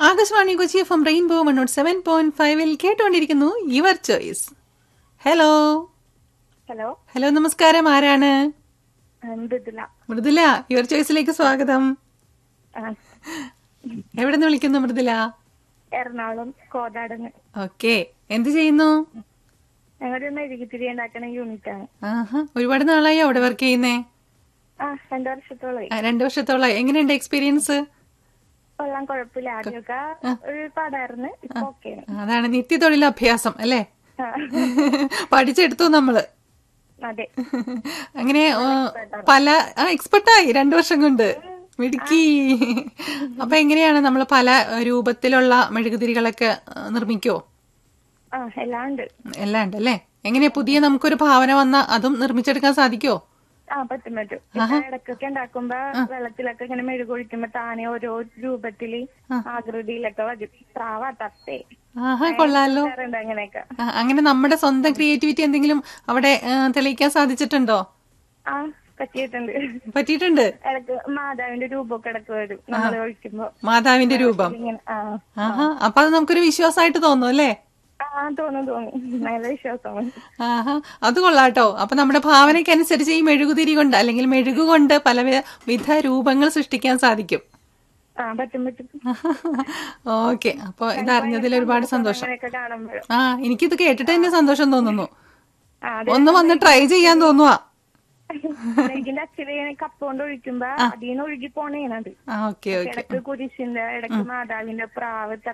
Akashvani Kochi F M rainbow മണ്ണൂർ seven point ഫൈവിൽ കേട്ടുകൊണ്ടിരിക്കുന്നു your choice hello hello hello നമസ്കാരം ആരാണ് മൃദുല മൃദുല യുവർ ചോയ്സിലേക്ക് സ്വാഗതം ആ, എവിടെ നിന്ന് വിളിക്കുന്നു മൃദുല എറണാകുളം കോതാടന് ഓക്കെ എന്ത് ചെയ്യുന്നു ഞങ്ങളുടെ മെഴുകുതിരി ഉണ്ടാക്കുന്ന യൂണിറ്റ് ആണ് ആഹാ ഒരുപാട് നാളായി അവിടെ വർക്ക് ചെയ്യുന്നേ ആ രണ്ടു വർഷത്തോളമായി ആ, രണ്ടു വർഷത്തോളം എങ്ങനെയുണ്ട് എക്സ്പീരിയൻസ് കൊള്ളാൻ കുഴപ്പമില്ല ആദ്യമൊക്കെ ഒരു പാടായിരുന്നു ഇപ്പൊ ഓക്കെയാണ് അതാണ് നിത്യതൊഴിൽ അഭ്യാസം അല്ലേ ആ, പഠിച്ചെടുത്തു നമ്മള് അതെ അങ്ങനെ ആ, പല ആ എക്സ്പെർട്ടായി രണ്ടു വർഷം കൊണ്ട് മിടുക്കി അപ്പൊ എങ്ങനെയാണ് നമ്മൾ പല രൂപത്തിലുള്ള മെഴുകുതിരികളൊക്കെ ആ, നിർമ്മിക്കോ ആ എല്ലാം ഉണ്ട് എല്ലാം ഉണ്ട് അല്ലേ എങ്ങനെയാ പുതിയ നമുക്കൊരു ഭാവന വന്ന അതും നിർമ്മിച്ചെടുക്കാൻ സാധിക്കോ ആ പറ്റും പറ്റും ഇപ്പൊ ഇടയ്ക്കൊക്കെ ഉണ്ടാക്കുമ്പോ വെള്ളത്തിലൊക്കെ ഇങ്ങനെ മെഴുകൊഴിക്കുമ്പോ താനെ ഓരോ രൂപത്തില് ആകൃതിയിലൊക്കെ വരും പ്രാവ തത്തേ ആഹാ കൊള്ളാലോ വേറുണ്ട് അങ്ങനെയൊക്കെ ആ, അങ്ങനെ നമ്മുടെ സ്വന്തം ക്രിയേറ്റിവിറ്റി എന്തെങ്കിലും അവിടെ ആ, തെളിയിക്കാൻ സാധിച്ചിട്ടുണ്ടോ ആ പറ്റിയിട്ടുണ്ട് പറ്റിയിട്ടുണ്ട് ഇടക്ക് മാതാവിന്റെ രൂപമൊക്കെ ഇടക്ക് വരും നമ്മൾ ഒഴിക്കുമ്പോ മാതാവിന്റെ രൂപം ഇങ്ങനെ ആ ആഹാ അപ്പൊ അത് നമുക്കൊരു വിശ്വാസമായിട്ട് തോന്നും അല്ലേ ആ തോന്നും തോന്നും നല്ല വിശ്വാസമാണ് ആഹാ അത് കൊള്ളാട്ടോ അപ്പൊ നമ്മുടെ ഭാവനയ്ക്ക് അനുസരിച്ച് ഈ മെഴുകുതിരി കൊണ്ട് അല്ലെങ്കിൽ മെഴുകു കൊണ്ട് പല വിധ രൂപങ്ങൾ സൃഷ്ടിക്കാൻ സാധിക്കും ആ പറ്റും പറ്റും ഓക്കെ അപ്പൊ ഇതറിഞ്ഞതിൽ ഒരുപാട് സന്തോഷം അങ്ങനെയൊക്കെ കാണുമ്പോൾ ആ എനിക്കിത് കേട്ടിട്ട് തന്നെ സന്തോഷം തോന്നുന്നു ആ അതെ ഒന്ന് വന്ന് ട്രൈ ചെയ്യാൻ തോന്നുവാ ഇതിന്റെ അച്ഛനെ കപ്പ് കൊണ്ട് ഒഴിക്കുമ്പോ അതിന്ന് ഒഴുകി പോണേനത് ആ ഓക്കെ ഓക്കെ ഇടക്ക് കുരിശിന്റെ ഇടക്ക് മാതാവിന്റെ പ്രാവ്